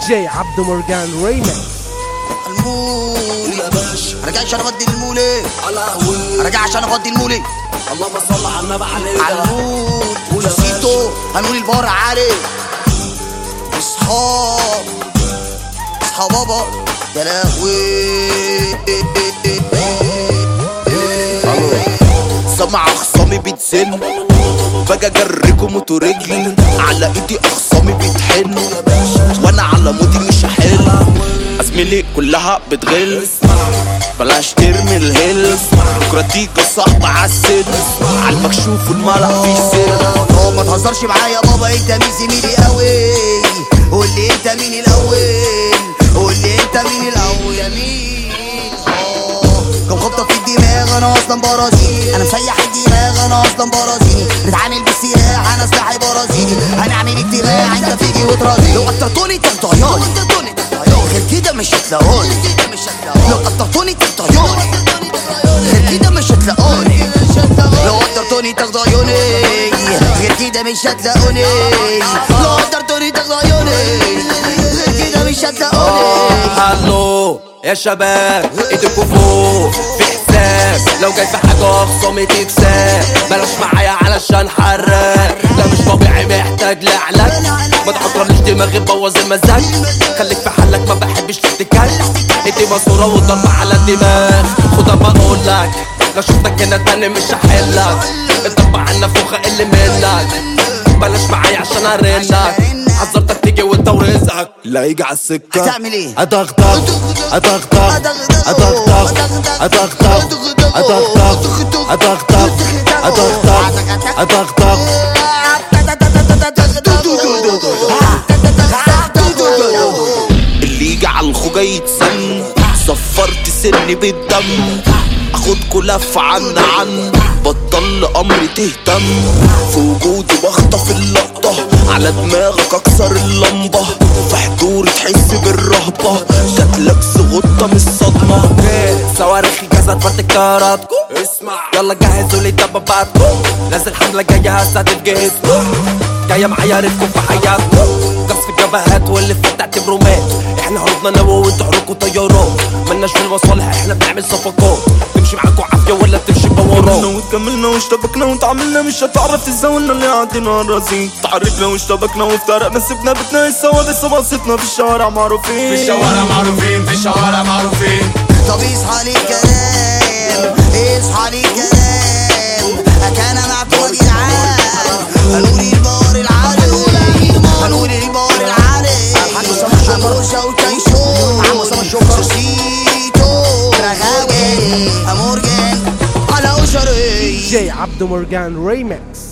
جي عبد مرجان ريمكس المول يا باشا رجع عشان افضي المولي على قهوة رجع عشان افضي المولي اللهم صل على النبي عليه على المول ونسيته هنقول البار عالي اصحاب اصحاب بابا يا لهوي سمع اخصامي بتزن باجي اجركم موتو رجلي على ايدي اخصامي بتحن وانا على مودي مش هحل ازميلي كلها بتغل بلاش ترمي الهل بكره تيجي صاحب عالسن على المكشوف والملح في سر اه ما تهزرش معايا بابا انت مين زميلي قوي قول لي انت مين الاول قول لي انت مين الاول يا مين اه كم خبطه في الدماغ انا اصلا برازيلي انا مسيح الدماغ انا اصلا برازيلي بتعامل بالسلاح انا سلاحي برازيلي هنعمل اجتماع انت تيجي وتراضي لو قطعتوني تقطعياني غير كده مش هتلاقوني لو قطعتوني تقطعياني غير كده مش هتلاقوني لو قدرتوني تاخدوا عيوني غير كده مش هتلاقوني لو قدرتوني تاخدوا عيوني غير كده مش هتلاقوني هلو يا شباب ايديكوا فوق في حساب لو جاي في حاجة اخصامي تكسب بلاش معايا علشان حراق لا مش طبيعي محتاج لعلاج ما تحطرليش دماغي تبوظ المزاج خليك في حالك ما بحبش تحتكاك ايدي ماسورة وضربة على الدماغ خدها بقولك لو شفتك هنا تاني مش هحلك الضربة على النفوخة اللي منك بلاش معايا عشان ارنك حذرتك تيجي وانت ورزقك لا يجي على السكة هتعمل ايه؟ ادغدغ ادغدغ ادغدغ ادغدغ ادغدغ ادغدغ ادغدغ ادغدغ اللي يجي على الخوجة يتسن صفرت سني بالدم اخدكوا لف عن عن بطل امري تهتم في وجودي بخطف اللقطة على دماغك اكسر اللمبة في حضوري تحس بالرهبة جاتلك غطة من الصدمة صواريخي جاهزة تفرتك طياراتكو اسمع يلا جهزوا لي دباباتكو نازل حملة جاية هستهدف جهزكو جاية معايا ريتكم في حياتكو قصف الجبهات واللي فات تعتبروا مات احنا هربنا نووي وانتوا حروكوا طيارات ملناش في المصالح احنا بنعمل صفقات تمشي معاكوا عافية ولا تمشي بورات وكملنا واشتبكنا وتعاملنا مش هتعرف تزولنا اللي عندنا راسين تعرفنا واشتبكنا وافترقنا سيبنا بيتنا سوا لسه باصتنا في الشوارع معروفين في الشوارع معروفين في الشوارع معروفين طب اصحى لي كلام اصحى لي كلام كان معكم يا جدعان هنقول البار العالي هنقول البار العالي امروشة وتايشون سوسيتو رغاوي امورجان على اسري جي عبد مرجان ريمكس